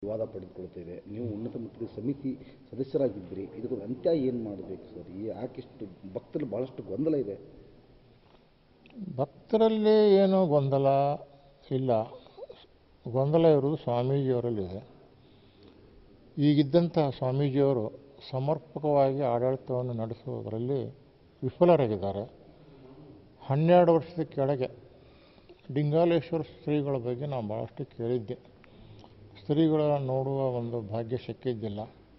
ವಿವಾದ ಪಡೆದುಕೊಳ್ತಿದೆ ನೀವು ಉನ್ನತ ಮಟ್ಟದ ಸಮಿತಿ ಸದಸ್ಯರಾಗಿದ್ದಿರಿ ಇದಕ್ಕೆ ಅಂತ್ಯ ಏನು ಮಾಡಬೇಕು ಸರ್ ಈ ಯಾಕಿಷ್ಟು ಭಕ್ತರಲ್ಲಿ ಭಾಳಷ್ಟು ಗೊಂದಲ ಇದೆ ಭಕ್ತರಲ್ಲಿ ಏನೂ ಗೊಂದಲ ಇಲ್ಲ ಗೊಂದಲ ಇರುವುದು ಸ್ವಾಮೀಜಿಯವರಲ್ಲಿದೆ ಈಗಿದ್ದಂಥ ಸ್ವಾಮೀಜಿಯವರು ಸಮರ್ಪಕವಾಗಿ ಆಡಳಿತವನ್ನು ನಡೆಸುವುದರಲ್ಲಿ ವಿಫಲರಾಗಿದ್ದಾರೆ ಹನ್ನೆರಡು ವರ್ಷದ ಕೆಳಗೆ ಡಿಂಗಾಲೇಶ್ವರ ಶ್ರೀಗಳ ಬಗ್ಗೆ ನಾನು ಭಾಳಷ್ಟು ಕೇಳಿದ್ದೆ ಸ್ತ್ರೀಗಳ ನೋಡುವ ಒಂದು ಭಾಗ್ಯ ಸಿಕ್ಕಿದ್ದಿಲ್ಲ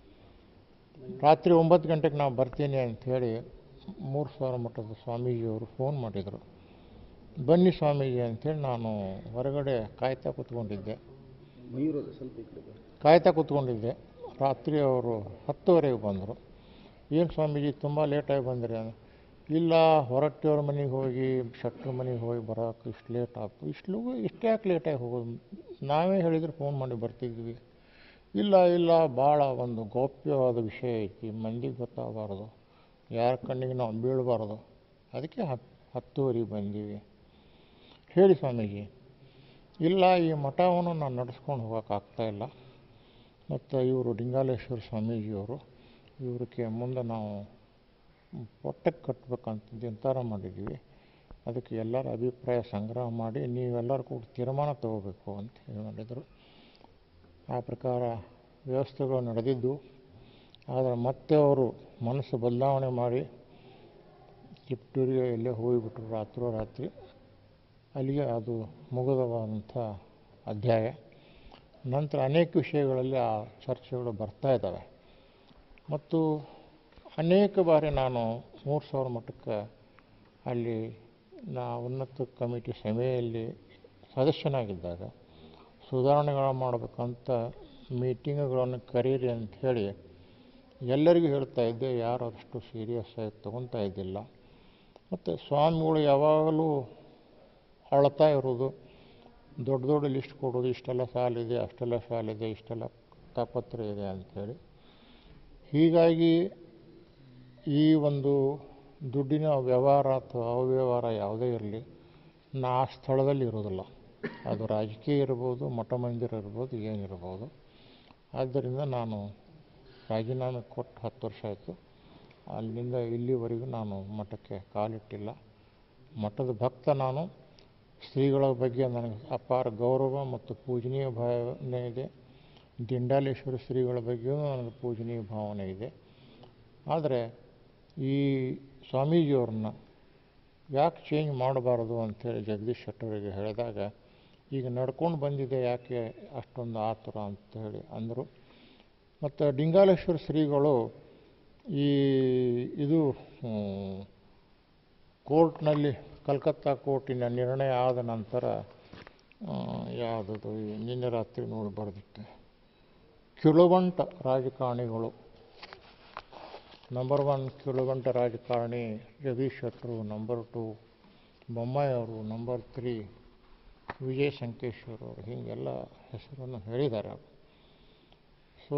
ರಾತ್ರಿ ಒಂಬತ್ತು ಗಂಟೆಗೆ ನಾವು ಬರ್ತೀನಿ ಅಂಥೇಳಿ ಮೂರು ಸಾವಿರ ಮಠದ ಸ್ವಾಮೀಜಿಯವರು ಫೋನ್ ಮಾಡಿದರು ಬನ್ನಿ ಸ್ವಾಮೀಜಿ ಅಂಥೇಳಿ ನಾನು ಹೊರಗಡೆ ಕಾಯ್ತಾ ಕೂತ್ಕೊಂಡಿದ್ದೆ ಮಯೂರ ಸ್ವಲ್ಪ ಈ ಕಡೆ ಬನ್ನಿ. ಕಾಯ್ತಾ ಕೂತ್ಕೊಂಡಿದ್ದೆ ರಾತ್ರಿ ಅವರು ಹತ್ತುವರೆಗೆ ಬಂದರು ಏನು ಸ್ವಾಮೀಜಿ ತುಂಬ ಲೇಟಾಗಿ ಬಂದಿರಿ ಅಂದೆ. ಇಲ್ಲ ಹೊರಟ್ಟಿಯವ್ರ ಮನೆಗೆ ಹೋಗಿ ಶೆಟ್ರ ಮನೆಗೆ ಹೋಗಿ ಬರೋಕೆ ಇಷ್ಟು ಲೇಟ್ ಆಯ್ತು ಇಷ್ಟು ಇಷ್ಟು ಯಾಕೆ ಲೇಟಾಗಿ ಹೋಗೋದು ನಾವೇ ಹೇಳಿದ್ರೆ ಫೋನ್ ಮಾಡಿ ಬರ್ತಿದ್ವಿ ಇಲ್ಲ ಇಲ್ಲ ಭಾಳ ಒಂದು ಗೌಪ್ಯವಾದ ವಿಷಯ ಐತಿ ಮಂದಿಗೆ ಗೊತ್ತಾಗಬಾರ್ದು ಯಾರ ಕಣ್ಣಿಗೆ ನಾವು ಬೀಳಬಾರ್ದು ಅದಕ್ಕೆ ಹತ್ತು ಹತ್ತುವರೆಗೆ ಬಂದೀವಿ ಹೇಳಿ ಸ್ವಾಮೀಜಿ ಇಲ್ಲ ಈ ಮಠವನ್ನು ನಾನು ನಡ್ಸ್ಕೊಂಡು ಹೋಗೋಕ್ಕಾಗ್ತಾ ಇಲ್ಲ ಮತ್ತು ಇವರು ಲಿಂಗಾಲೇಶ್ವರ ಸ್ವಾಮೀಜಿಯವರು ಇವ್ರಿಗೆ ಮುಂದೆ ನಾವು ಪೊಟ್ಟಕ್ಕೆ ಕಟ್ಟಬೇಕಂತ ನಿರ್ಧಾರ ಮಾಡಿದ್ವಿ ಅದಕ್ಕೆ ಎಲ್ಲರ ಅಭಿಪ್ರಾಯ ಸಂಗ್ರಹ ಮಾಡಿ ನೀವೆಲ್ಲರೂ ಕೂಡ ತೀರ್ಮಾನ ತಗೋಬೇಕು ಅಂತ ಹೇಳಿ ಮಾಡಿದರು ಆ ಪ್ರಕಾರ ವ್ಯವಸ್ಥೆಗಳು ನಡೆದಿದ್ದು ಆದರೆ ಮತ್ತೆ ಅವರು ಮನಸ್ಸು ಬದಲಾವಣೆ ಮಾಡಿ ಚಿಪ್ಟೂರಿಗೆ ಎಲ್ಲೇ ಹೋಗಿಬಿಟ್ರು ರಾತ್ರೋರಾತ್ರಿ ಅಲ್ಲಿಗೆ ಅದು ಮುಗಿದವಾದಂಥ ಅಧ್ಯಾಯ ನಂತರ ಅನೇಕ ವಿಷಯಗಳಲ್ಲಿ ಆ ಚರ್ಚೆಗಳು ಬರ್ತಾ ಇದ್ದಾವೆ ಮತ್ತು ಅನೇಕ ಬಾರಿ ನಾನು ಮೂರು ಸಾವಿರ ಮಟ್ಟಕ್ಕೆ ಅಲ್ಲಿ ನಾ ಉನ್ನತ ಕಮಿಟಿ ಸಭೆಯಲ್ಲಿ ಸದಸ್ಯನಾಗಿದ್ದಾಗ ಸುಧಾರಣೆಗಳು ಮಾಡಬೇಕಂತ ಮೀಟಿಂಗ್ಗಳನ್ನು ಕರೀರಿ ಅಂತ ಹೇಳಿ ಎಲ್ಲರಿಗೂ ಹೇಳ್ತಾ ಇದ್ದೆ ಯಾರು ಅಷ್ಟು ಸೀರಿಯಸ್ ಆಗಿ ತೊಗೊತಾ ಇದ್ದಿಲ್ಲ ಮತ್ತು ಸ್ವಾಮಿಗಳು ಯಾವಾಗಲೂ ಅಳ್ತಾ ಇರೋದು ದೊಡ್ಡ ದೊಡ್ಡ ಲಿಸ್ಟ್ ಕೊಡೋದು ಇಷ್ಟೆಲ್ಲ ಸಾಲಿದೆ ಅಷ್ಟೆಲ್ಲ ಸಾಲಿದೆ ಇಷ್ಟೆಲ್ಲ ತಾಪತ್ರ ಇದೆ ಅಂಥೇಳಿ ಹೀಗಾಗಿ ಈ ಒಂದು ದುಡ್ಡಿನ ವ್ಯವಹಾರ ಅಥವಾ ಅವ್ಯವಹಾರ ಯಾವುದೇ ಇರಲಿ ನಾ ಆ ಸ್ಥಳದಲ್ಲಿ ಇರೋದಿಲ್ಲ ಅದು ರಾಜಕೀಯ ಇರ್ಬೋದು ಮಠ ಮಂದಿರ ಇರ್ಬೋದು ಏನಿರ್ಬೋದು ಆದ್ದರಿಂದ ನಾನು ರಾಜೀನಾಮೆ ಕೊಟ್ಟು ಹತ್ತು ವರ್ಷ ಆಯಿತು ಅಲ್ಲಿಂದ ಇಲ್ಲಿವರೆಗೂ ನಾನು ಮಠಕ್ಕೆ ಕಾಲಿಟ್ಟಿಲ್ಲ ಮಠದ ಭಕ್ತ ನಾನು ಶ್ರೀಗಳ ಬಗ್ಗೆ ನನಗೆ ಅಪಾರ ಗೌರವ ಮತ್ತು ಪೂಜನೀಯ ಭಾವನೆ ಇದೆ ದಿಂಡಾಲೇಶ್ವರ ಶ್ರೀಗಳ ಬಗ್ಗೆಯೂ ನನಗೆ ಪೂಜನೀಯ ಭಾವನೆ ಇದೆ ಆದರೆ ಈ ಸ್ವಾಮೀಜಿಯವ್ರನ್ನ ಯಾಕೆ ಚೇಂಜ್ ಮಾಡಬಾರ್ದು ಅಂಥೇಳಿ ಜಗದೀಶ್ ಶೆಟ್ಟರಿಗೆ ಹೇಳಿದಾಗ ಈಗ ನಡ್ಕೊಂಡು ಬಂದಿದೆ ಯಾಕೆ ಅಷ್ಟೊಂದು ಆತುರ ಅಂಥೇಳಿ ಅಂದರು ಮತ್ತು ಡಿಂಗಾಲೇಶ್ವರ ಶ್ರೀಗಳು ಈ ಇದು ಹ್ಮ್, ಕೋರ್ಟ್ನಲ್ಲಿ ಕಲ್ಕತ್ತಾ ಕೋರ್ಟಿನ ನಿರ್ಣಯ ಆದ ನಂತರ ಆ, ಯಾವುದದು ಈ ನಿನ್ನೆ ರಾತ್ರಿ ನೋಡಿ ಬರೆದಿಟ್ಟೆ ಕಿಳುವಂಟ ರಾಜಕಾರಣಿಗಳು ನಂಬರ್ ಒನ್ ಕಿಳುವಂಟ ರಾಜಕಾರಣಿ ಜಗದೀಶ್ ಶೆಟ್ಟರು ನಂಬರ್ ಟು ಬೊಮ್ಮಾಯಿ ಅವರು ನಂಬರ್ ತ್ರೀ ವಿಜಯ್ ಸಂಕೇಶ್ವರ್ ಅವರು ಹೀಗೆಲ್ಲ ಹೆಸರನ್ನು ಹೇಳಿದ್ದಾರೆ ಅವರು ಸೊ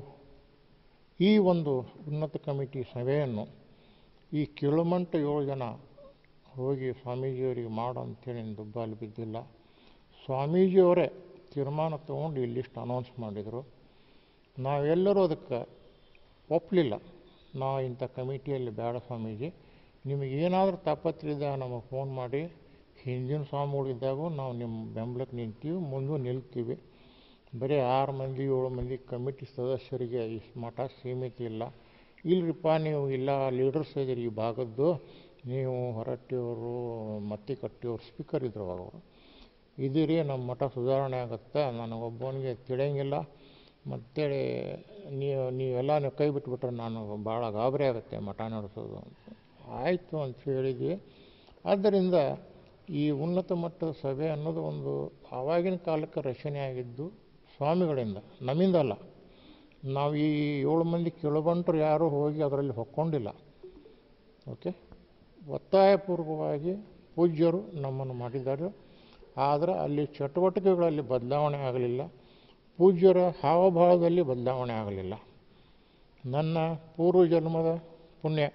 ಈ ಒಂದು ಉನ್ನತ ಕಮಿಟಿ ಸಭೆಯನ್ನು ಈ ಕಿಳುಮಂಟ ಏಳು ಜನ ಹೋಗಿ ಸ್ವಾಮೀಜಿಯವರಿಗೆ ಮಾಡು ಅಂತೇಳಿ ದುಬ್ಬಾಲಿ ಬಿದ್ದಿಲ್ಲ ಸ್ವಾಮೀಜಿಯವರೇ ತೀರ್ಮಾನ ತೊಗೊಂಡು ಈ ಲಿಸ್ಟ್ ಅನೌನ್ಸ್ ಮಾಡಿದರು ನಾವೆಲ್ಲರೂ ಅದಕ್ಕೆ ಒಪ್ಪಲಿಲ್ಲ ನಾವು ಇಂಥ ಕಮಿಟಿಯಲ್ಲಿ ಬೇಡ ಸ್ವಾಮೀಜಿ ನಿಮಗೆ ಏನಾದರೂ ತಾಪತ್ರೆ ಇದ್ದಾಗ ನಮಗೆ ಫೋನ್ ಮಾಡಿ ಹಿಂದಿನ ಸ್ವಾಮಿಗಳಿದ್ದಾಗೂ ನಾವು ನಿಮ್ಮ ಬೆಂಬಲಕ್ಕೆ ನಿಂತೀವಿ ಮುಂದೂ ನಿಲ್ತೀವಿ ಬರೀ ಆರು ಮಂದಿ ಏಳು ಮಂದಿ ಕಮಿಟಿ ಸದಸ್ಯರಿಗೆ ಈ ಮಠ ಸೀಮಿತ ಇಲ್ಲ ಇಲ್ರಿಪ್ಪ ನೀವು ಇಲ್ಲ ಲೀಡರ್ಸ್ ಇದ್ದೀರಿ ಈ ಭಾಗದ್ದು ನೀವು ಹೊರಟ್ಟಿಯವರು ಮತ್ತಿ ಕಟ್ಟಿಯವರು ಸ್ಪೀಕರ್ ಇದ್ರು ಅವಾಗ ಅವರು ಇದೀರಿ ನಮ್ಮ ಮಠ ಸುಧಾರಣೆ ಆಗುತ್ತೆ ನನಗೊಬ್ಬನಿಗೆ ತಿಳಿಯಂಗಿಲ್ಲ ಮತ್ತೇಳಿ ನೀವು ನೀವೆಲ್ಲ ನೀವು ಕೈ ಬಿಟ್ಬಿಟ್ರೆ ನಾನು ಭಾಳ ಗಾಬರಿ ಆಗುತ್ತೆ ಮಠ ನಡೆಸೋದು ಅಂತ ಆಯಿತು ಅಂತ ಹೇಳಿದ್ವಿ ಆದ್ದರಿಂದ ಈ ಉನ್ನತ ಮಟ್ಟದ ಸಭೆ ಅನ್ನೋದು ಒಂದು ಆವಾಗಿನ ಕಾಲಕ್ಕೆ ರಚನೆ ಆಗಿದ್ದು ಸ್ವಾಮಿಗಳಿಂದ ನಮ್ಮಿಂದಲ್ಲ ನಾವು ಈ ಏಳು ಮಂದಿ ಕೆಳಬಂಟರು ಯಾರೂ ಹೋಗಿ ಅದರಲ್ಲಿ ಹೊಕ್ಕೊಂಡಿಲ್ಲ ಓಕೆ ಒತ್ತಾಯಪೂರ್ವಕವಾಗಿ ಪೂಜ್ಯರು ನಮ್ಮನ್ನು ಮಾಡಿದ್ದಾರೆ ಆದರೆ ಅಲ್ಲಿ ಚಟುವಟಿಕೆಗಳಲ್ಲಿ ಬದಲಾವಣೆ ಆಗಲಿಲ್ಲ ಪೂಜ್ಯರ ಹಾವಭಾವದಲ್ಲಿ ಬದಲಾವಣೆ ಆಗಲಿಲ್ಲ ನನ್ನ ಪೂರ್ವ ಜನ್ಮದ ಪುಣ್ಯ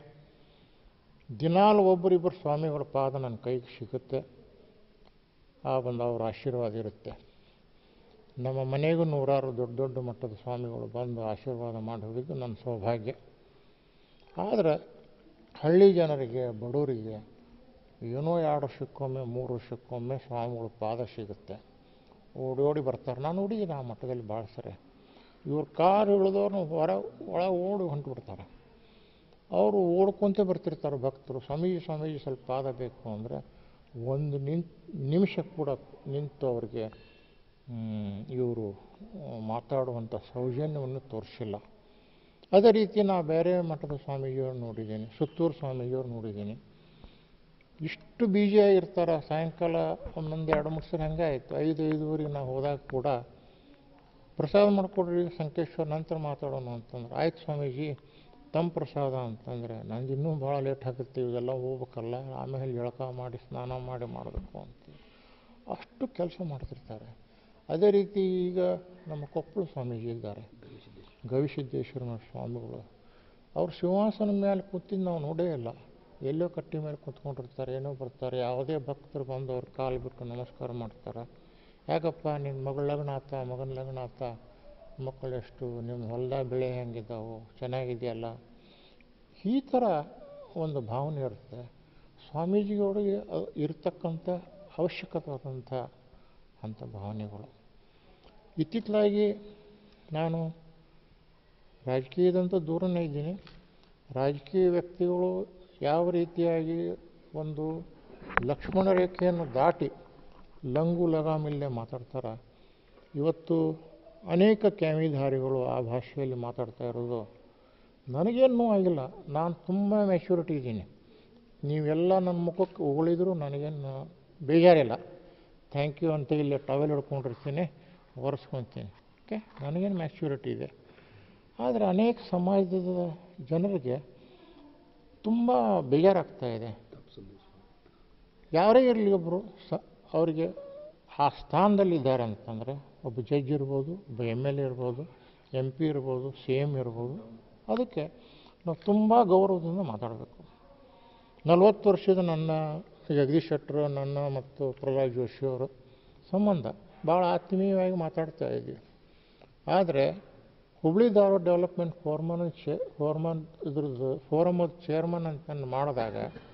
ದಿನಾಲು ಒಬ್ಬರಿಬ್ಬರು ಸ್ವಾಮಿಗಳ ಪಾದ ನನ್ನ ಕೈಗೆ ಸಿಗುತ್ತೆ ಆ ಒಂದು ಅವ್ರ ಆಶೀರ್ವಾದ ಇರುತ್ತೆ ನಮ್ಮ ಮನೆಗೂ ನೂರಾರು ದೊಡ್ಡ ದೊಡ್ಡ ಮಟ್ಟದ ಸ್ವಾಮಿಗಳು ಬಂದು ಆಶೀರ್ವಾದ ಮಾಡಿ ಹೋಗಿದ್ದು ನನ್ನ ಸೌಭಾಗ್ಯ ಆದರೆ ಹಳ್ಳಿ ಜನರಿಗೆ ಬಡವರಿಗೆ ಏನೋ ಎರಡು ವರ್ಷಕ್ಕೊಮ್ಮೆ ಮೂರು ವರ್ಷಕ್ಕೊಮ್ಮೆ ಸ್ವಾಮಿಗಳು ಪಾದ ಸಿಗುತ್ತೆ ಓಡಿ ಓಡಿ ಬರ್ತಾರೆ ನಾನು ನೋಡಿದ್ದೀನಿ ಆ ಮಟ್ಟದಲ್ಲಿ ಭಾಳ ಸರಿ ಇವ್ರ ಕಾರು ಇಳಿದವ್ರನ್ನ ಹೊರ ಒಳ ಓಡಿ ಹೊಂಟ್ಬಿಡ್ತಾರೆ ಅವರು ಓಡ್ಕೊಂತ ಬರ್ತಿರ್ತಾರೆ ಭಕ್ತರು ಸ್ವಾಮೀಜಿ ಸ್ವಾಮೀಜಿ ಸ್ವಲ್ಪ ಪಾದ ಬೇಕು ಅಂದರೆ ಒಂದು ನಿಂತ್ ನಿಮಿಷ ಕೂಡ ನಿಂತು ಅವ್ರಿಗೆ ಇವರು ಮಾತಾಡುವಂಥ ಸೌಜನ್ಯವನ್ನು ತೋರಿಸಿಲ್ಲ ಅದೇ ರೀತಿ ನಾ ಬೇರೆ ಮಠದ ಸ್ವಾಮೀಜಿಯವ್ರು ನೋಡಿದ್ದೀನಿ ಸುತ್ತೂರು ಸ್ವಾಮೀಜಿಯವ್ರು ನೋಡಿದ್ದೀನಿ ಇಷ್ಟು ಬೀಜಿ ಆಗಿರ್ತಾರೆ ಸಾಯಂಕಾಲ ಒಂದೊಂದು ಎರಡು ಮೂರು ಸರಿ ಹಂಗೆ ಆಯಿತು ಐದು ಐದುವರೆಗೆ ನಾವು ಹೋದಾಗ ಕೂಡ ಪ್ರಸಾದ ಮಾಡಿಕೊಡ್ರಿ ಸಂಕೇಶ್ವರ ನಂತರ ಮಾತಾಡೋಣ ಅಂತಂದ್ರೆ ಆಯ್ತು ಸ್ವಾಮೀಜಿ ತಮ್ಮ ಪ್ರಸಾದ ಅಂತಂದರೆ ನಂದು ಇನ್ನೂ ಭಾಳ ಲೇಟ್ ಆಗುತ್ತೆ ಇವೆಲ್ಲ ಹೋಗ್ಬೇಕಲ್ಲ ಆಮೇಲೆ ಜಳಕ ಮಾಡಿ ಸ್ನಾನ ಮಾಡಿ ಮಾಡಬೇಕು ಅಂತ ಅಷ್ಟು ಕೆಲಸ ಮಾಡ್ತಿರ್ತಾರೆ ಅದೇ ರೀತಿ ಈಗ ನಮ್ಮ ಕೊಪ್ಪಳ ಸ್ವಾಮೀಜಿ ಇದ್ದಾರೆ ಗವಿಸಿದ್ದೇಶ್ವರನ ಸ್ವಾಮಿಗಳು ಅವ್ರು ಸಿಂಹಾಸನ ಮೇಲೆ ಕೂತಿದ್ದು ನಾವು ನೋಡೇ ಇಲ್ಲ ಎಲ್ಲೋ ಕಟ್ಟಿ ಮೇಲೆ ಕೂತ್ಕೊಂಡಿರ್ತಾರೆ ಏನೋ ಬರ್ತಾರೆ ಯಾವುದೇ ಭಕ್ತರು ಬಂದು ಅವ್ರ ಕಾಲು ಬಿಟ್ಟು ನಮಸ್ಕಾರ ಮಾಡ್ತಾರೆ ಯಾಕಪ್ಪ ನಿನ್ನ ಮಗಳ ಲಗ್ನ ಆತ ಮಗನ ಲಗ್ನ ಆತ ಮಕ್ಕಳೆಷ್ಟು ನಿಮ್ಮ ಹೊಲದಾಗ ಬೆಳೆ ಹೆಂಗಿದ್ದಾವು ಚೆನ್ನಾಗಿದೆಯಲ್ಲ ಈ ಥರ ಒಂದು ಭಾವನೆ ಇರುತ್ತೆ ಸ್ವಾಮೀಜಿಗಳಿಗೆ ಅ- ಇರ್ತಕ್ಕಂಥ ಅವಶ್ಯಕವಾದಂಥ ಅಂಥ ಭಾವನೆಗಳು ಇತ್ತಿತ್ತಲಾಗಿ ನಾನು ರಾಜಕೀಯದಂತ ದೂರನೇ ಇದ್ದೀನಿ ರಾಜಕೀಯ ವ್ಯಕ್ತಿಗಳು ಯಾವ ರೀತಿಯಾಗಿ ಒಂದು ಲಕ್ಷ್ಮಣ ರೇಖೆಯನ್ನು ದಾಟಿ ಲಂಗು ಲಗಾಮಿಲ್ಲದೆ ಮಾತಾಡ್ತಾರೆ ಇವತ್ತು ಅನೇಕ ಕ್ಯಾಮಿಧಾರಿಗಳು ಆ ಭಾಷೆಯಲ್ಲಿ ಮಾತಾಡ್ತಾ ಇರೋದು ನನಗೇನು ಆಗಿಲ್ಲ ನಾನು ತುಂಬ ಮೆಚ್ಯೂರಿಟಿ ಇದ್ದೀನಿ ನೀವೆಲ್ಲ ನನ್ನ ಮುಖಕ್ಕೆ ಉಗುಳಿದ್ರು ನನಗೇನು ಬೇಜಾರಿಲ್ಲ ಥ್ಯಾಂಕ್ ಯು ಅಂತ ಇಲ್ಲಿ ಟವೆಲ್ ಹಿಡ್ಕೊಂಡಿರ್ತೀನಿ ಒರೆಸ್ಕೊತೀನಿ ಓಕೆ ನನಗೇನು ಮ್ಯಾಚ್ಯೂರಿಟಿ ಇದೆ ಆದರೆ ಅನೇಕ ಸಮಾಜದ ಜನರಿಗೆ ತುಂಬ ಬೇಜಾರಾಗ್ತಾ ಇದೆ ಯಾರೇ ಇರಲಿ ಒಬ್ಬರು ಸ ಅವರಿಗೆ ಆ ಸ್ಥಾನದಲ್ಲಿದ್ದಾರೆ ಅಂತಂದರೆ ಒಬ್ಬ ಜಡ್ಜ್ ಇರ್ಬೋದು ಒಬ್ಬ ಎಮ್ ಎಲ್ ಎ ಇರ್ಬೋದು ಎಮ್ ಪಿ ಇರ್ಬೋದು ಸಿ ಎಮ್ ಇರ್ಬೋದು ಅದಕ್ಕೆ ನಾವು ತುಂಬ ಗೌರವದಿಂದ ಮಾತಾಡಬೇಕು ನಲವತ್ತು ವರ್ಷದ ನನ್ನ ಜಗದೀಶ್ ಶೆಟ್ಟರು ನನ್ನ ಮತ್ತು ಪ್ರಹ್ಲಾದ್ ಜೋಶಿಯವರು ಸಂಬಂಧ ಭಾಳ ಆತ್ಮೀಯವಾಗಿ ಮಾತಾಡ್ತಾ ಇದ್ವಿ ಆದರೆ ಹುಬ್ಳಿ ಧಾರವಾಡ ಡೆವಲಪ್ಮೆಂಟ್ ಫೋರ್ಮನ್ ಚೇ ಫೋರ್ಮನ್ ಇದ್ರದ್ದು ಫೋರಮದ ಚೇರ್ಮನ್ ಅಂತ ಮಾಡಿದಾಗ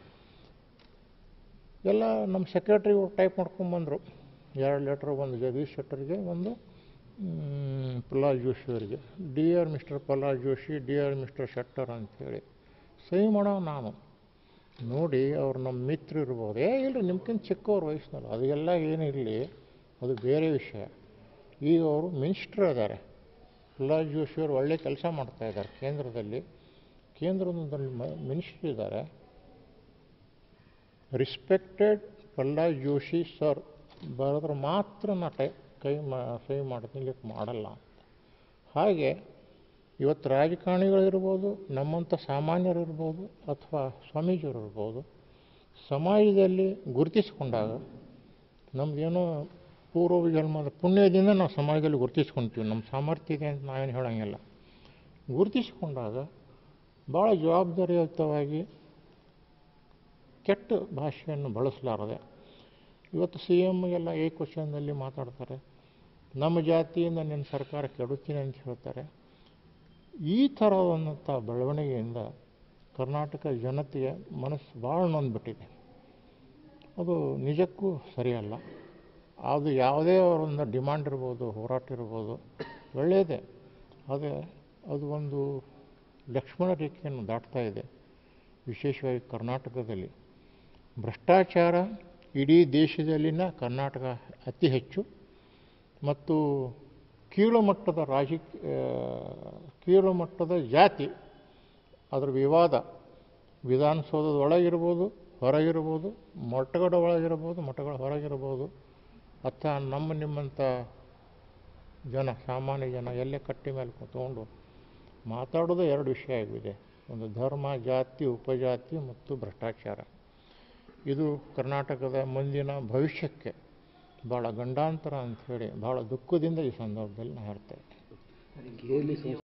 ಎಲ್ಲ ನಮ್ಮ ಸೆಕ್ರೆಟ್ರಿಗಳು ಟೈಪ್ ಮಾಡ್ಕೊಂಬಂದರು ಎರಡು ಲೆಟ್ರ್ ಒಂದು ಜಗದೀಶ್ ಶೆಟ್ಟರಿಗೆ ಒಂದು ಮ್, ಪ್ರಹ್ಲಾದ್ ಜೋಶಿ ಅವರಿಗೆ D R mister Prahlad Joshi D R mister Shettar ಅಂಥೇಳಿ ಸಹಿ ಮಾಡೋ ನಾನು ನೋಡಿ ಅವ್ರು ನಮ್ಮ ಮಿತ್ರ ಇರ್ಬೋದು ಏ ಇಲ್ರಿ ನಿಮ್ಗಿಂತ ಚಿಕ್ಕವ್ರ ವಯಸ್ಸಿನಲ್ಲ ಅದೆಲ್ಲ ಏನಿರಲಿ ಅದು ಬೇರೆ ವಿಷಯ ಈಗ ಅವರು ಮಿನಿಸ್ಟ್ರ್ ಇದ್ದಾರೆ ಪ್ರಹ್ಲಾದ್ ಜೋಶಿ ಅವರು ಒಳ್ಳೆ ಕೆಲಸ ಮಾಡ್ತಾ ಇದ್ದಾರೆ ಕೇಂದ್ರದಲ್ಲಿ ಕೇಂದ್ರದಲ್ಲಿ ಮಿನಿಸ್ಟ್ರ್ ಇದ್ದಾರೆ ರಿಸ್ಪೆಕ್ಟೆಡ್ ಪ್ರಹ್ಲಾದ್ ಜೋಶಿ ಸರ್ ಬರೆದ್ರೆ ಮಾತ್ರ ನಾ ಟೈ ಕೈ ಮಾ ಸಹಿ ಮಾಡ್ತೀನಿ ಇಲ್ಲಿಕ್ಕೆ ಮಾಡಲ್ಲ ಅಂತ ಹಾಗೆ ಇವತ್ತು ರಾಜಕಾರಣಿಗಳಿರ್ಬೋದು ನಮ್ಮಂಥ ಸಾಮಾನ್ಯರಿರ್ಬೋದು ಅಥವಾ ಸ್ವಾಮೀಜಿಯವರು ಇರ್ಬೋದು ಸಮಾಜದಲ್ಲಿ ಗುರುತಿಸಿಕೊಂಡಾಗ ನಮ್ಮದೇನೋ ಪೂರ್ವ ಜನ್ಮದ ಪುಣ್ಯದಿಂದ ನಾವು ಸಮಾಜದಲ್ಲಿ ಗುರುತಿಸ್ಕೊಂತೀವಿ ನಮ್ಮ ಸಾಮರ್ಥ್ಯ ಇದೆ ಅಂತ ನಾವೇನು ಹೇಳೋಂಗಿಲ್ಲ ಗುರುತಿಸಿಕೊಂಡಾಗ ಭಾಳ ಜವಾಬ್ದಾರಿಯುತವಾಗಿ ಕೆಟ್ಟ ಭಾಷೆಯನ್ನು ಬಳಸಲಾರದೆ ಇವತ್ತು ಸಿ ಎಮ್ಗೆಲ್ಲ ಏ ಕ್ವಶನ್ನಲ್ಲಿ ಮಾತಾಡ್ತಾರೆ ನಮ್ಮ ಜಾತಿಯಿಂದ ನಿನ್ನ ಸರ್ಕಾರ ಕೆಡುತ್ತೀನಿ ಅಂತ ಹೇಳ್ತಾರೆ ಈ ಥರದಂಥ ಬೆಳವಣಿಗೆಯಿಂದ ಕರ್ನಾಟಕ ಜನತೆಯ ಮನಸ್ಸು ಭಾಳ ನೊಂದ್ಬಿಟ್ಟಿದೆ ಅದು ನಿಜಕ್ಕೂ ಸರಿಯಲ್ಲ ಅದು ಯಾವುದೇ ಒಂದು ಡಿಮಾಂಡ್ ಇರ್ಬೋದು ಹೋರಾಟ ಇರ್ಬೋದು ಒಳ್ಳೆಯದೇ ಆದರೆ ಅದು ಒಂದು ಲಕ್ಷ್ಮಣ ರೇಖೆಯನ್ನು ದಾಟ್ತಾ ಇದೆ ವಿಶೇಷವಾಗಿ ಕರ್ನಾಟಕದಲ್ಲಿ ಭ್ರಷ್ಟಾಚಾರ ಇಡೀ ದೇಶದಲ್ಲಿನ ಕರ್ನಾಟಕ ಅತಿ ಹೆಚ್ಚು ಮತ್ತು ಕೀಳು ಮಟ್ಟದ ರಾಜಕೀಯ ಕೀಳು ಮಟ್ಟದ ಜಾತಿ ಅದರ ವಿವಾದ ವಿಧಾನಸೌಧದ ಒಳಗಿರ್ಬೋದು ಹೊರಗಿರ್ಬೋದು ಮಠಗಳ ಒಳಗಿರ್ಬೋದು ಮಠಗಳ ಹೊರಗಿರ್ಬೋದು ಅಥವಾ ನಮ್ಮ ನಿಮ್ಮಂಥ ಜನ ಸಾಮಾನ್ಯ ಜನ ಎಲ್ಲೇ ಕಟ್ಟಿ ಮೇಲೆ ಕೂತ್ಕೊಂಡು ಮಾತಾಡೋದು ಎರಡು ವಿಷಯ ಆಗಿದೆ ಒಂದು ಧರ್ಮ ಜಾತಿ ಉಪಜಾತಿ ಮತ್ತು ಭ್ರಷ್ಟಾಚಾರ ಇದು ಕರ್ನಾಟಕದ ಮುಂದಿನ ಭವಿಷ್ಯಕ್ಕೆ ಭಾಳ ಗಂಡಾಂತರ ಅಂಥೇಳಿ ಭಾಳ ದುಃಖದಿಂದ ಈ ಸಂದರ್ಭದಲ್ಲಿ ನಾನು ಹೇಳ್ತಾ ಇದ್ದೀನಿ ಗೇಲಿ